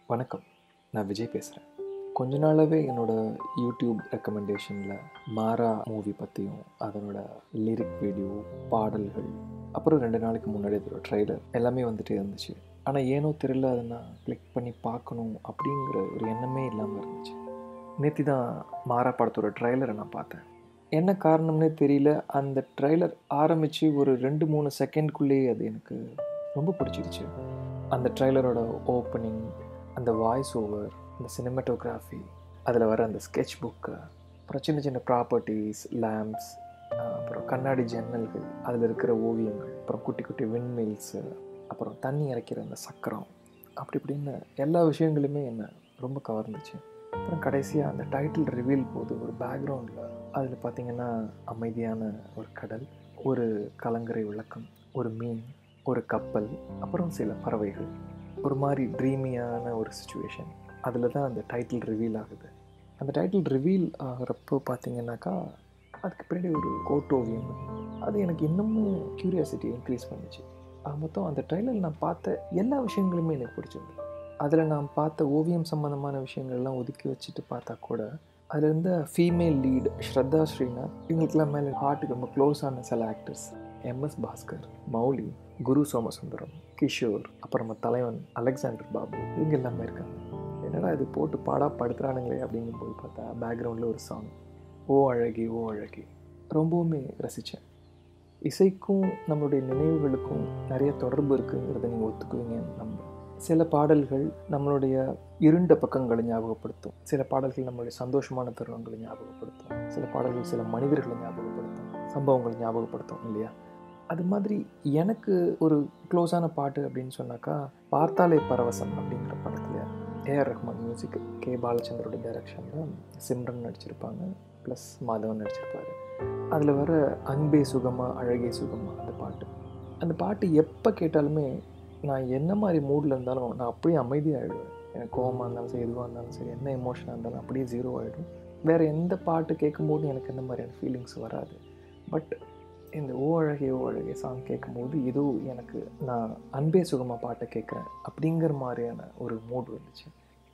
வணக்கம் நான் விஜய் பேசுகிறேன் கொஞ்ச நாளாகவே என்னோடய யூடியூப் ரெக்கமெண்டேஷனில் மாரா மூவி பற்றியும் அதனோட லிரிக் வீடியோ பாடல்கள் அப்புறம் ரெண்டு நாளைக்கு முன்னாடி அதோட ட்ரைலர் எல்லாமே வந்துட்டே இருந்துச்சு ஆனால் ஏனோ தெரியல அதை நான் கிளிக் பண்ணி பார்க்கணும் அப்படிங்கிற ஒரு எண்ணமே இல்லாமல் இருந்துச்சு நேற்று தான் மாரா படத்தோட ட்ரைலரை நான் பார்த்தேன் என்ன காரணம்னே தெரியல அந்த ட்ரைலர் ஆரம்பித்து ஒரு ரெண்டு மூணு செகண்ட்குள்ளேயே அது எனக்கு ரொம்ப பிடிச்சிருச்சு அந்த ட்ரைலரோட ஓப்பனிங் அந்த வாய்ஸ் ஓவர் அந்த சினிமாட்டோகிராஃபி அதில் வர அந்த ஸ்கெட்ச் புக்கு அப்புறம் சின்ன சின்ன ப்ராப்பர்ட்டிஸ் லேம்ப்ஸ் அப்புறம் கண்ணாடி ஜன்னல்கள் அதில் இருக்கிற ஓவியங்கள் அப்புறம் குட்டி குட்டி விண்மில்ஸு அப்புறம் தண்ணி இறைக்கிற அந்த சக்கரம் அப்படி இப்படின்னு எல்லா விஷயங்களுமே என்னை ரொம்ப கவர்ந்துச்சு அப்புறம் கடைசியாக அந்த டைட்டில் ரிவீல் போது ஒரு பேக்ரவுண்டில் அதில் பார்த்திங்கன்னா அமைதியான ஒரு கடல் ஒரு கலங்கரை விளக்கம் ஒரு மீன் ஒரு கப்பல் அப்புறம் சில பறவைகள் ஒரு மாதிரி ட்ரீமியான ஒரு சுச்சுவேஷன் அதில் தான் அந்த டைட்டில் ரிவீல் ஆகுது அந்த டைட்டில் ரிவீல் ஆகிறப்போ பார்த்தீங்கன்னாக்கா அதுக்கு பின்னாடி ஒரு கோட்டோவியம் அது எனக்கு இன்னமும் க்யூரியாசிட்டி இன்க்ரீஸ் பண்ணிச்சு ஆக மொத்தம் அந்த ட்ரைலர் நான் பார்த்த எல்லா விஷயங்களுமே எனக்கு பிடிச்சிருந்தது அதில் நான் பார்த்த ஓவியம் சம்மந்தமான விஷயங்கள்லாம் ஒதுக்கி வச்சுட்டு பார்த்தா கூட அதில் இருந்த ஃபீமேல் லீட் ஸ்ரத்தா ஸ்ரீநாத் இவங்களுக்குலாம் மேலே ஹார்ட்டுக்கு ரொம்ப க்ளோஸான சில ஆக்டர்ஸ் எம்எஸ் பாஸ்கர் மௌலி குரு சோமசுந்தரம் கிஷோர் அப்புறமா தலைவன் அலெக்சாண்டர் பாபு இவங்க எல்லாமே இருக்காங்க என்னடா இது போட்டு பாடா படுத்துறானுங்களே அப்படிங்கும் போது பார்த்தா பேக்ரவுண்டில் ஒரு சாங் ஓ அழகி ஓ அழகி ரொம்பவுமே ரசித்தேன் இசைக்கும் நம்மளுடைய நினைவுகளுக்கும் நிறைய தொடர்பு இருக்குங்கிறத நீங்கள் ஒத்துக்குவீங்கன்னு நம்புறேன் சில பாடல்கள் நம்மளுடைய இருண்ட பக்கங்களை ஞாபகப்படுத்தும் சில பாடல்கள் நம்மளுடைய சந்தோஷமான தருணங்களை ஞாபகப்படுத்தும் சில பாடல்கள் சில மனிதர்களை ஞாபகப்படுத்தும் சம்பவங்களை ஞாபகப்படுத்தும் இல்லையா அது மாதிரி எனக்கு ஒரு க்ளோஸான பாட்டு அப்படின்னு சொன்னாக்கா பார்த்தாலே பரவசம் அப்படிங்கிற படத்தில் ஏஆர் ரஹ்மான் மியூசிக் கே பாலச்சந்தரோட டைரக்ஷனில் சிம்ரன் நடிச்சிருப்பாங்க ப்ளஸ் மாதவன் நடிச்சிருப்பாரு அதில் வர அன்பே சுகமா அழகே சுகமா அந்த பாட்டு அந்த பாட்டு எப்போ கேட்டாலுமே நான் என்ன மாதிரி மூடில் இருந்தாலும் நான் அப்படியே அமைதியாகிடுவேன் எனக்கு கோவமாக இருந்தாலும் சரி எதுவாக இருந்தாலும் சரி என்ன எமோஷனாக இருந்தாலும் அப்படியே ஜீரோ ஆகிடும் வேறு எந்த பாட்டு கேட்கும்போது எனக்கு எந்த மாதிரியான ஃபீலிங்ஸ் வராது பட் இந்த ஓ அழகே ஓ அழகே சாங் கேட்கும்போது ஏதோ எனக்கு நான் அன்பே சுகமாக பாட்டை கேட்குறேன் அப்படிங்கிற மாதிரியான ஒரு மூட் வந்துச்சு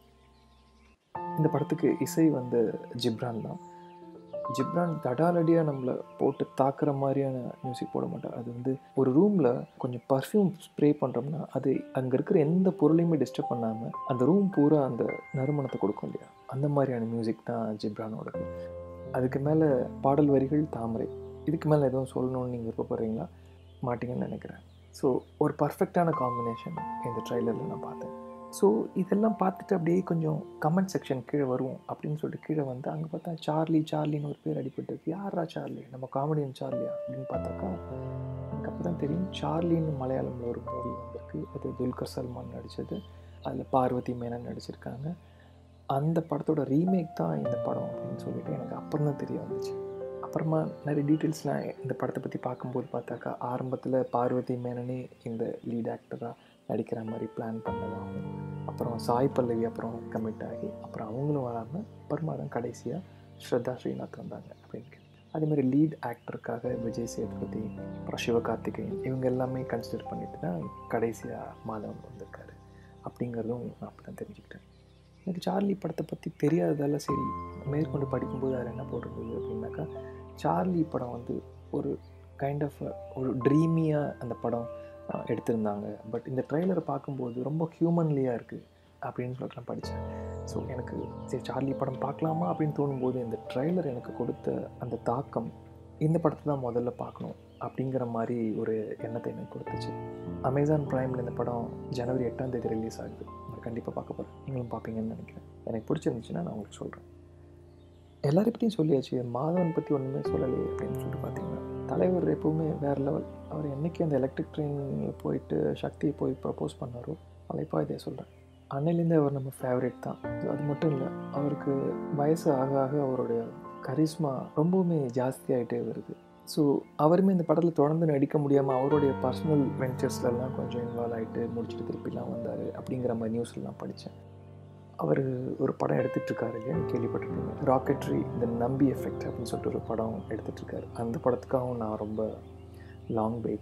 இந்த படத்துக்கு இசை வந்து ஜிப்ரான் தான் ஜிப்ரான் தடாலடியாக நம்மளை போட்டு தாக்குற மாதிரியான மியூசிக் போட மாட்டார் அது வந்து ஒரு ரூமில் கொஞ்சம் பர்ஃப்யூம் ஸ்ப்ரே பண்ணுறோம்னா அது அங்கே இருக்கிற எந்த பொருளையுமே டிஸ்டர்ப் பண்ணாமல் அந்த ரூம் பூரா அந்த நறுமணத்தை கொடுக்கும் இல்லையா அந்த மாதிரியான மியூசிக் தான் ஜிப்ரானோடது அதுக்கு மேலே பாடல் வரிகள் தாமரை இதுக்கு மேலே எதுவும் சொல்லணும்னு நீங்கள் விருப்பப்படுறீங்களா மாட்டிங்கன்னு நினைக்கிறேன் ஸோ ஒரு பர்ஃபெக்டான காம்பினேஷன் இந்த ட்ரைலரில் நான் பார்த்தேன் ஸோ இதெல்லாம் பார்த்துட்டு அப்படியே கொஞ்சம் கமெண்ட் செக்ஷன் கீழே வருவோம் அப்படின்னு சொல்லிட்டு கீழே வந்து அங்கே பார்த்தா சார்லி சார்லின்னு ஒரு பேர் அடிபட்டு இருக்கு யாரா சார்லி நம்ம காமெடியன் சார்லியா அப்படின்னு பார்த்தாக்கா எனக்கு அப்போ தான் தெரியும் சார்லின்னு மலையாளமில் ஒரு மூவி வந்திருக்கு அது துல்கர் சல்மான் நடித்தது அதில் பார்வதி மேனன் நடிச்சிருக்காங்க அந்த படத்தோட ரீமேக் தான் இந்த படம் அப்படின்னு சொல்லிட்டு எனக்கு அப்புறம் தான் தெரிய வந்துச்சு அப்புறமா நிறைய டீட்டெயில்ஸ்லாம் இந்த படத்தை பற்றி பார்க்கும்போது பார்த்தாக்கா ஆரம்பத்தில் பார்வதி மேனனே இந்த லீட் ஆக்டராக நடிக்கிற மாதிரி பிளான் பண்ணதாகும் அப்புறம் சாய் பல்லவி அப்புறம் கமிட் ஆகி அப்புறம் அவங்களும் வராமல் அப்புறமா தான் கடைசியாக ஸ்ரத்தா ஸ்ரீநாத் வந்தாங்க அப்படின்னு அதேமாதிரி லீட் ஆக்டருக்காக விஜய் சேதுபதி அப்புறம் சிவகார்த்திகேயன் இவங்க எல்லாமே கன்சிடர் பண்ணிட்டு தான் கடைசியாக மாதவன் வந்திருக்காரு அப்படிங்கிறதும் நான் அப்படி தான் தெரிஞ்சுக்கிட்டேன் எனக்கு சார்லி படத்தை பற்றி தெரியாததால சரி மேற்கொண்டு படிக்கும்போது அதில் என்ன போட்டிருந்தது அப்படின்னாக்கா சார்லி படம் வந்து ஒரு கைண்ட் ஆஃப் ஒரு ட்ரீமியாக அந்த படம் எடுத்திருந்தாங்க பட் இந்த ட்ரெய்லரை பார்க்கும்போது ரொம்ப ஹியூமன்லியாக இருக்குது அப்படின்னு சொல்லிட்டு நான் படித்தேன் ஸோ எனக்கு சரி சார்லி படம் பார்க்கலாமா அப்படின்னு தோணும்போது இந்த ட்ரெய்லர் எனக்கு கொடுத்த அந்த தாக்கம் இந்த படத்தை தான் முதல்ல பார்க்கணும் அப்படிங்கிற மாதிரி ஒரு எண்ணத்தை எனக்கு கொடுத்துச்சு அமேசான் ப்ரைமில் இந்த படம் ஜனவரி எட்டாம் தேதி ரிலீஸ் ஆகுது நான் கண்டிப்பாக பார்க்க போகிறேன் நீங்களும் பார்ப்பீங்கன்னு நினைக்கிறேன் எனக்கு பிடிச்சிருந்துச்சுன்னா நான் உங்களுக்கு சொல்கிறேன் எல்லாரை பற்றியும் சொல்லியாச்சு மாதவன் பற்றி ஒன்றுமே சொல்லலையே அப்படின்னு சொல்லிட்டு பார்த்தீங்கன்னா தலைவர் எப்போவுமே வேறு லெவல் அவர் என்றைக்கு அந்த எலக்ட்ரிக் ட்ரெயினில் போயிட்டு சக்தியை போய் ப்ரப்போஸ் பண்ணாரோ அழைப்பா இதே சொல்கிறேன் அன்னையிலேருந்து அவர் நம்ம ஃபேவரேட் தான் அது மட்டும் இல்லை அவருக்கு வயசு ஆக ஆக அவருடைய கரிஸ்மா ரொம்பவுமே ஜாஸ்தியாகிட்டே வருது ஸோ அவருமே இந்த படத்தில் தொடர்ந்து நடிக்க முடியாமல் அவருடைய பர்சனல் வெஞ்சர்ஸ்லலாம் கொஞ்சம் இன்வால்வ் ஆகிட்டு முடிச்சுட்டு திருப்பிலாம் வந்தார் அப்படிங்கிற மாதிரி நியூஸ்லாம் படித்தேன் அவர் ஒரு படம் எடுத்துகிட்ருக்காரு இல்லையா கேள்விப்பட்டிருக்கீங்க ராக்கெட்ரி த நம்பி எஃபெக்ட் அப்படின்னு சொல்லிட்டு ஒரு படம் எடுத்துகிட்ருக்காரு அந்த படத்துக்காகவும் நான் ரொம்ப லாங் வெயிட்டிங்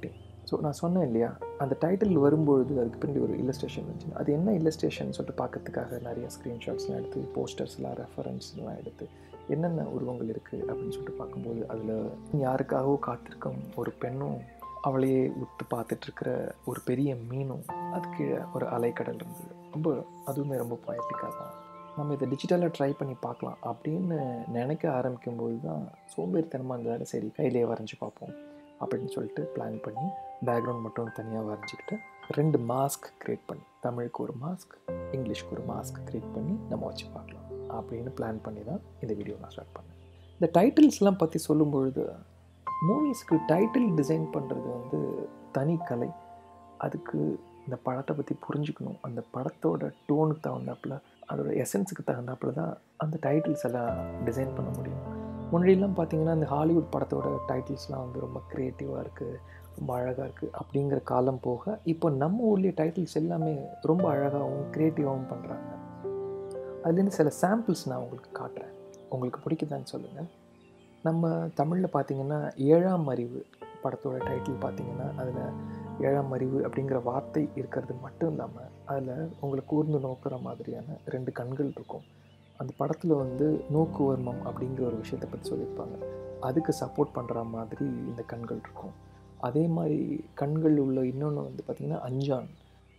ஸோ நான் சொன்னேன் இல்லையா அந்த டைட்டில் வரும்பொழுது அதுக்கு பின்னாடி ஒரு இல்லஸ்ட்ரேஷன் இருந்துச்சு அது என்ன இல்லஸ்ட்ரேஷன் சொல்லிட்டு பார்க்கறதுக்காக நிறைய ஸ்க்ரீன்ஷாட்ஸ்லாம் எடுத்து போஸ்டர்ஸ்லாம் ரெஃபரன்ஸ்லாம் எடுத்து என்னென்ன உருவங்கள் இருக்குது அப்படின்னு சொல்லிட்டு பார்க்கும்போது அதில் யாருக்காகவோ காத்திருக்கும் ஒரு பெண்ணும் அவளையே உத்து பார்த்துட்ருக்கிற ஒரு பெரிய மீனும் அது கீழே ஒரு அலைக்கடல் இருந்தது ரொம்ப அதுவுமே ரொம்ப பொயட்டிக்காக தான் நம்ம இதை டிஜிட்டலாக ட்ரை பண்ணி பார்க்கலாம் அப்படின்னு நினைக்க ஆரம்பிக்கும்போது தான் சோம்பேறித்தனமாக இருந்ததால சரி கையிலே வரைஞ்சி பார்ப்போம் அப்படின்னு சொல்லிட்டு பிளான் பண்ணி பேக்ரவுண்ட் மட்டும் தனியாக வரைஞ்சிக்கிட்டு ரெண்டு மாஸ்க் க்ரியேட் பண்ணி தமிழுக்கு ஒரு மாஸ்க் இங்கிலீஷ்க்கு ஒரு மாஸ்க் க்ரியேட் பண்ணி நம்ம வச்சு பார்க்கலாம் அப்படின்னு பிளான் பண்ணி தான் இந்த வீடியோ நான் ஸ்டார்ட் பண்ணேன் இந்த டைட்டில்ஸ்லாம் பற்றி சொல்லும்பொழுது மூவிஸ்க்கு டைட்டில் டிசைன் பண்ணுறது வந்து தனி கலை அதுக்கு இந்த படத்தை பற்றி புரிஞ்சுக்கணும் அந்த படத்தோட டோனுக்கு தகுந்தாப்புல அதோட எசன்ஸுக்கு தகுந்தாப்புல தான் அந்த டைட்டில்ஸ் எல்லாம் டிசைன் பண்ண முடியும் முன்னாடியெல்லாம் பார்த்தீங்கன்னா இந்த ஹாலிவுட் படத்தோட டைட்டில்ஸ்லாம் வந்து ரொம்ப க்ரியேட்டிவாக இருக்குது ரொம்ப அழகாக இருக்குது அப்படிங்கிற காலம் போக இப்போ நம்ம ஊர்லேயே டைட்டில்ஸ் எல்லாமே ரொம்ப அழகாகவும் க்ரியேட்டிவாகவும் பண்ணுறாங்க அதுலேருந்து சில சாம்பிள்ஸ் நான் உங்களுக்கு காட்டுறேன் உங்களுக்கு பிடிக்குதான்னு சொல்லுங்கள் நம்ம தமிழில் பார்த்தீங்கன்னா ஏழாம் அறிவு படத்தோட டைட்டில் பார்த்தீங்கன்னா அதில் ஏழாம் அறிவு அப்படிங்கிற வார்த்தை இருக்கிறது மட்டும் இல்லாமல் அதில் உங்களை கூர்ந்து நோக்கிற மாதிரியான ரெண்டு கண்கள் இருக்கும் அந்த படத்தில் வந்து நோக்குவர்மம் அப்படிங்கிற ஒரு விஷயத்தை பற்றி சொல்லியிருப்பாங்க அதுக்கு சப்போர்ட் பண்ணுற மாதிரி இந்த கண்கள் இருக்கும் அதே மாதிரி கண்கள் உள்ள இன்னொன்று வந்து பார்த்திங்கன்னா அஞ்சான்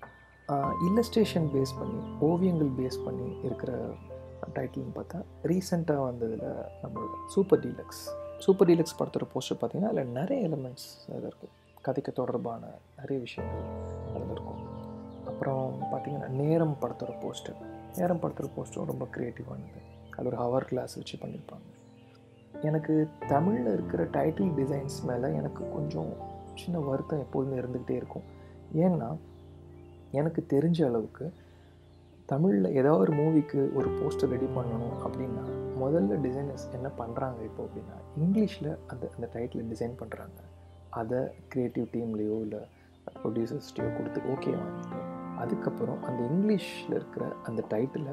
இல்லஸ்ட்ரேஷன் பேஸ் பண்ணி ஓவியங்கள் பேஸ் பண்ணி இருக்கிற டைட்டில்னு பார்த்தா ரீசெண்டாக வந்ததில் நம்மளோட சூப்பர் டீலக்ஸ் சூப்பர் டீலக்ஸ் படத்தோட போஸ்டர் பார்த்திங்கன்னா அதில் நிறைய எலிமெண்ட்ஸ் அதில் இருக்கும் கதைக்கு தொடர்பான நிறைய விஷயங்கள் அதில் இருக்கும் அப்புறம் பார்த்திங்கன்னா நேரம் படத்தோட போஸ்டர் நேரம் படத்தோட போஸ்டரும் ரொம்ப க்ரியேட்டிவானது அது ஒரு ஹவர் கிளாஸ் வச்சு பண்ணியிருப்பாங்க எனக்கு தமிழில் இருக்கிற டைட்டில் டிசைன்ஸ் மேலே எனக்கு கொஞ்சம் சின்ன வருத்தம் எப்போதுமே இருந்துக்கிட்டே இருக்கும் ஏன்னா எனக்கு தெரிஞ்ச அளவுக்கு தமிழில் ஏதாவது ஒரு மூவிக்கு ஒரு போஸ்டர் ரெடி பண்ணணும் அப்படின்னா முதல்ல டிசைனர்ஸ் என்ன பண்ணுறாங்க இப்போ அப்படின்னா இங்கிலீஷில் அந்த அந்த டைட்டில் டிசைன் பண்ணுறாங்க அதை க்ரியேட்டிவ் டீம்லேயோ இல்லை ப்ரொடியூசர்ஸ்டையோ கொடுத்து ஓகே வாங்கிட்டு அதுக்கப்புறம் அந்த இங்கிலீஷில் இருக்கிற அந்த டைட்டிலை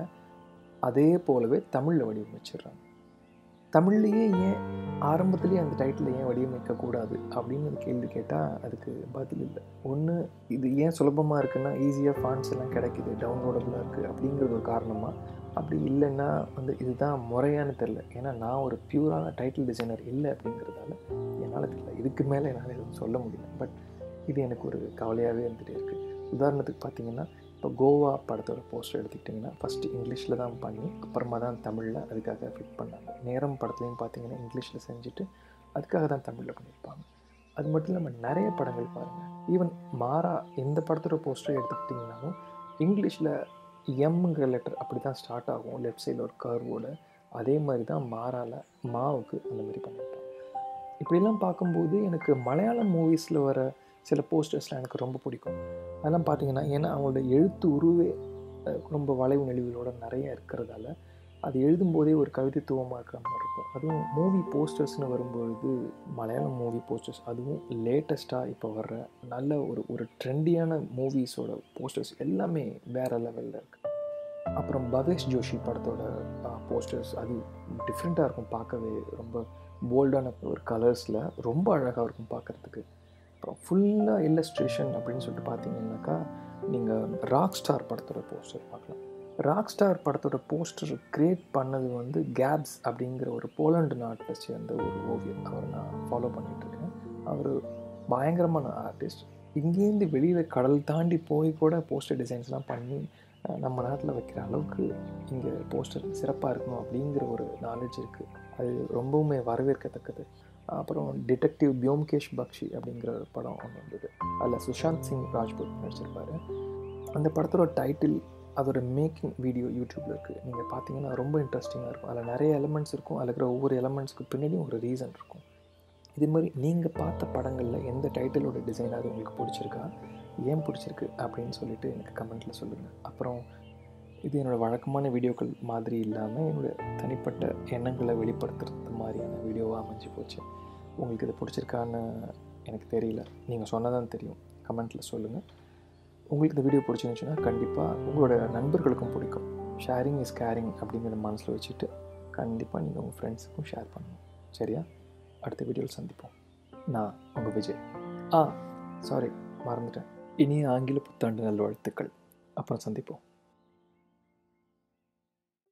அதே போலவே தமிழில் வடிவமைச்சிடுறாங்க தமிழ்லேயே ஏன் ஆரம்பத்துலேயே அந்த டைட்டில் ஏன் வடிவமைக்கக்கூடாது அப்படின்னு ஒரு கேள்வி கேட்டால் அதுக்கு பதில் இல்லை ஒன்று இது ஏன் சுலபமாக இருக்குன்னா ஈஸியாக ஃபான்ஸ் எல்லாம் கிடைக்குது டவுன்லோடபுளாக இருக்குது அப்படிங்கிறது ஒரு காரணமாக அப்படி இல்லைன்னா வந்து இதுதான் முறையானு தெரில ஏன்னா நான் ஒரு பியூரான டைட்டில் டிசைனர் இல்லை அப்படிங்கிறதால என்னால் தெரியல இதுக்கு மேலே என்னால் எதுவும் சொல்ல முடியல பட் இது எனக்கு ஒரு கவலையாகவே இருந்துகிட்டே இருக்குது உதாரணத்துக்கு பார்த்தீங்கன்னா இப்போ கோவா படத்தோட போஸ்டர் எடுத்துக்கிட்டிங்கன்னா ஃபஸ்ட்டு இங்கிலீஷில் தான் பண்ணி அப்புறமா தான் தமிழில் அதுக்காக ஃபிட் பண்ணாங்க நேரம் படத்துலையும் பார்த்தீங்கன்னா இங்கிலீஷில் செஞ்சுட்டு அதுக்காக தான் தமிழில் பண்ணியிருப்பாங்க அது மட்டும் இல்லாமல் நிறைய படங்கள் பாருங்கள் ஈவன் மாறா எந்த படத்தோட போஸ்டர் எடுத்துக்கிட்டிங்கனாலும் இங்கிலீஷில் எம்ங்கிற லெட்டர் அப்படி தான் ஸ்டார்ட் ஆகும் லெஃப்ட் சைடில் ஒரு கர்வோட அதே மாதிரி தான் மாறால மாவுக்கு அந்த மாதிரி பண்ணியிருப்பாங்க இப்படிலாம் பார்க்கும்போது எனக்கு மலையாளம் மூவிஸில் வர சில போஸ்டர்ஸ்லாம் எனக்கு ரொம்ப பிடிக்கும் அதெல்லாம் பார்த்தீங்கன்னா ஏன்னா அவங்களோட எழுத்து உருவே ரொம்ப வளைவு நெளிவுகளோட நிறைய இருக்கிறதால அது எழுதும்போதே ஒரு கவிதைத்துவமாக இருக்கிற மாதிரி இருக்கும் அதுவும் மூவி போஸ்டர்ஸ்னு வரும்பொழுது மலையாளம் மூவி போஸ்டர்ஸ் அதுவும் லேட்டஸ்ட்டாக இப்போ வர்ற நல்ல ஒரு ஒரு ட்ரெண்டியான மூவிஸோட போஸ்டர்ஸ் எல்லாமே வேறு லெவலில் இருக்குது அப்புறம் பவேஷ் ஜோஷி படத்தோட போஸ்டர்ஸ் அது டிஃப்ரெண்ட்டாக இருக்கும் பார்க்கவே ரொம்ப போல்டான ஒரு கலர்ஸில் ரொம்ப அழகாக இருக்கும் பார்க்குறதுக்கு அப்புறம் ஃபுல்லாக இல்லஸ்ட்ரேஷன் அப்படின்னு சொல்லிட்டு பார்த்தீங்கன்னாக்கா நீங்கள் ராக் ஸ்டார் படத்தோட போஸ்டர் பார்க்கலாம் ராக் ஸ்டார் படத்தோட போஸ்டர் க்ரியேட் பண்ணது வந்து கேப்ஸ் அப்படிங்கிற ஒரு போலண்டு நாட்டை சேர்ந்த ஒரு ஓவியர் அவரை நான் ஃபாலோ பண்ணிகிட்ருக்கேன் அவர் பயங்கரமான ஆர்டிஸ்ட் இங்கேருந்து வெளியில் கடல் தாண்டி போய் கூட போஸ்டர் டிசைன்ஸ்லாம் பண்ணி நம்ம நாட்டில் வைக்கிற அளவுக்கு இங்கே போஸ்டர் சிறப்பாக இருக்கணும் அப்படிங்கிற ஒரு நாலேஜ் இருக்குது அது ரொம்பவுமே வரவேற்கத்தக்கது அப்புறம் டிடெக்டிவ் பியோம்கேஷ் பக்ஷி அப்படிங்கிற ஒரு படம் ஒன்று வந்தது அதில் சுஷாந்த் சிங் ராஜ்புத் நடிச்சிருப்பார் அந்த படத்தோட டைட்டில் அதோட மேக்கிங் வீடியோ யூடியூப்பில் இருக்குது நீங்கள் பார்த்தீங்கன்னா ரொம்ப இன்ட்ரெஸ்டிங்காக இருக்கும் அதில் நிறைய எலமெண்ட்ஸ் இருக்கும் அதில் இருக்கிற ஒவ்வொரு எலமெண்ட்ஸ்க்கு பின்னாடியும் ஒரு ரீசன் இருக்கும் இது மாதிரி நீங்கள் பார்த்த படங்களில் எந்த டைட்டிலோட டிசைனாவது உங்களுக்கு பிடிச்சிருக்கா ஏன் பிடிச்சிருக்கு அப்படின்னு சொல்லிட்டு எனக்கு கமெண்ட்டில் சொல்லுங்கள் அப்புறம் இது என்னோடய வழக்கமான வீடியோக்கள் மாதிரி இல்லாமல் என்னோடய தனிப்பட்ட எண்ணங்களை வெளிப்படுத்துறது மாதிரியான வீடியோவாக அமைஞ்சு போச்சு உங்களுக்கு இது பிடிச்சிருக்கான்னு எனக்கு தெரியல நீங்கள் சொன்னதான் தெரியும் கமெண்ட்டில் சொல்லுங்கள் உங்களுக்கு இந்த வீடியோ பிடிச்சிருந்துச்சுன்னா கண்டிப்பாக உங்களோட நண்பர்களுக்கும் பிடிக்கும் ஷேரிங் இஸ் கேரிங் அப்படிங்கிற மனசில் வச்சுட்டு கண்டிப்பாக நீங்கள் உங்கள் ஃப்ரெண்ட்ஸுக்கும் ஷேர் பண்ணணும் சரியா அடுத்த வீடியோவில் சந்திப்போம் நான் உங்கள் விஜய் ஆ சாரி மறந்துட்டேன் இனிய ஆங்கில புத்தாண்டு நல்வாழ்த்துக்கள் அப்புறம் சந்திப்போம்